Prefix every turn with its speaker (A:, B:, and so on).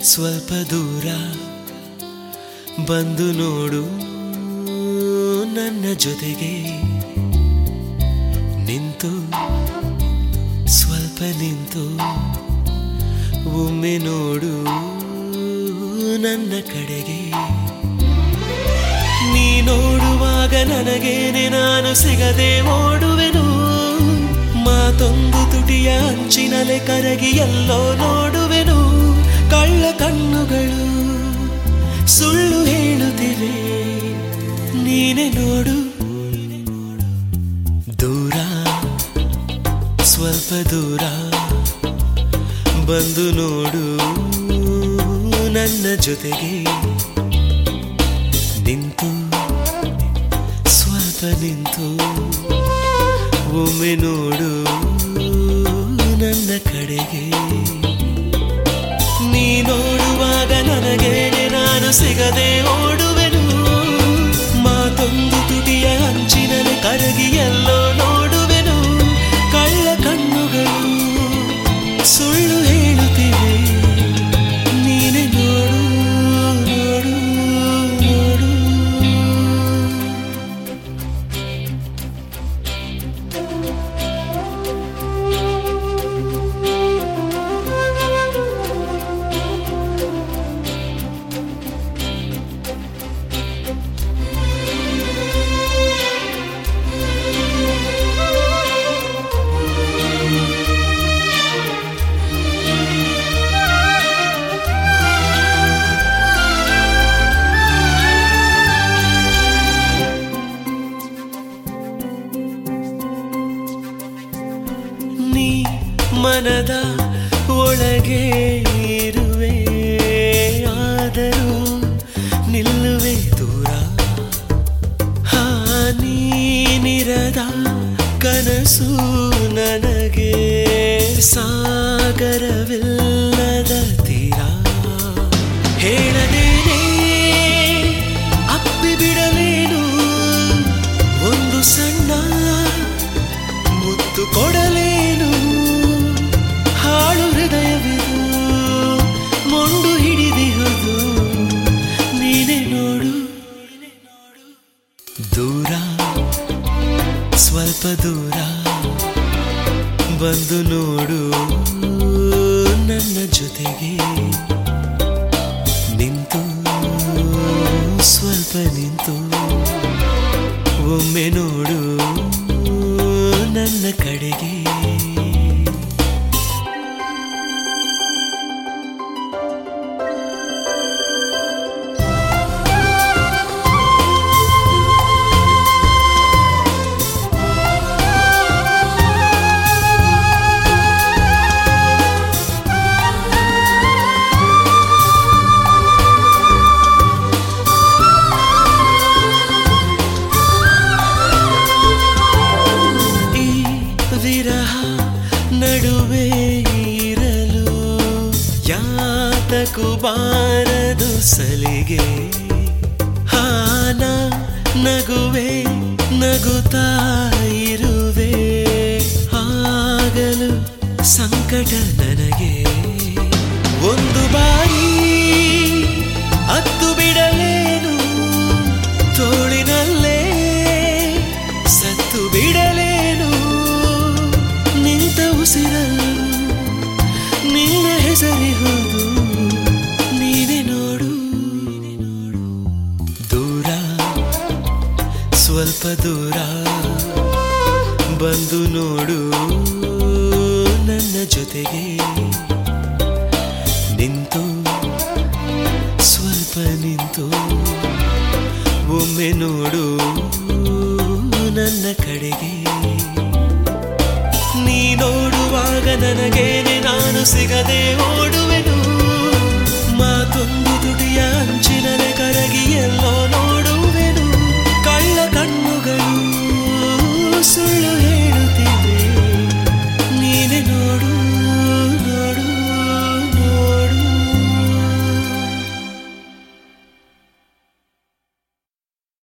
A: ಸ್ವಲ್ಪ ದೂರ ಬಂದು ನೋಡು ನನ್ನ ಜೊತೆಗೆ ನಿಂತು ಸ್ವಲ್ಪ ನಿಂತು ಒಮ್ಮೆ ನೋಡು ನನ್ನ ಕಡೆಗೆ ನೀ ನೋಡುವಾಗ ನನಗೇನೆ ನಾನು ಸಿಗದೆ ಓಡುವೆನು ಮಾತೊಂದು ತುಟಿಯ ಅಂಚಿನಲೆ ಕರಗಿ ಎಲ್ಲೋ ನೋಡುವೆನು ಕಳ್ಳ ಕಣ್ಣುಗಳು ಸುಳ್ಳು ಹೇಳುತ್ತಿವೆ ನೀನೆ ನೋಡು ದೂರ ಸ್ವಲ್ಪ ದೂರ ಬಂದು ನೋಡು ನನ್ನ ಜೊತೆಗೆ ನಿಂತು ಸ್ವಲ್ಪ ನಿಂತು ಒಮ್ಮೆ ನೋಡು ನನ್ನ ಕಡೆಗೆ ನೀ ನೋಡುವಾಗ ನನಗೇನೆ ನಾನು ಸಿಗದೆ ಓಡುವೆನು ಮಾತೊಂದು ತುಟಿಯ ಅಂಚಿನಲ್ಲಿ ಕರಗಿ ಎಲ್ಲೋ ನೋಡುವೆನು ಕಳ್ಳ ಕಣ್ಣುಗಳು ಸುಳ್ಳು ಹೇಳುತ್ತಿವೆ ನೀನೆ ನೋಡು ನೋಡು ನೋಡು ನೀ ಮನದ ಒಳಗೆ ಇರುವೆ ಆದರೂ ನಿಲ್ಲುವೆ ದೂರ ಹಾ ನೀನಿರದ ಕನಸು ನನಗೆ ಸಾಗರವಿಲ್ಲದ ತೀರ ಹೇಳದೇನೆ ಅಪ್ಪಿ ಬಿಡಲೇನು ಒಂದು ಸಣ್ಣ ಮುತ್ತು ಕೊಡಲೇನು ಹಾಳು ಹೃದಯವಿದು ಮೊಂಡು ಹಿಡಿದಿಹುದು ನೀನೆ ನೋಡು ದೂರ ಸ್ವಲ್ಪ ದೂರ ಬಂದು ನೋಡು ನನ್ನ ಜೊತೆಗೆ ನಿಂತು ಸ್ವಲ್ಪ ನಿಂತು ಒಮ್ಮೆ ನೋಡು ನನ್ನ ಕಡೆಗೆ ಈ ವಿರಹ ನಡುವೆ ಇರಲು ಯಾತಕು ಬಾರದು ಸಲಿಗೆ ಹಾನ ನಗುವೆ ನಗುತ್ತಾ ಇರುವೆ ಆಗಲು ಸಂಕಟ ನನಗೆ ಒಂದು ಬಾರಿ ಹತ್ತು ಬಿಡಲೇನು ತೋಳಿನಲ್ಲೇ ಸತ್ತು ಬಿಡಲೇನು ನಿಂತ ಉಸಿರಲು ನಿನ್ನ ಹೆಸರಿಹುದು ನೀನೆ ನೋಡು ದೂರ ಸ್ವಲ್ಪ ದೂರ ಬಂದು ನೋಡು ನನ್ನ ಜೊತೆಗೆ ನಿಂತು ಸ್ವಲ್ಪ ನಿಂತು ಒಮ್ಮೆ ನೋಡು ನನ್ನ ಕಡೆಗೆ ನೀ ನೋಡುವಾಗ ನನಗೇನೆ ನಾನು ಸಿಗದೆ ಓಡು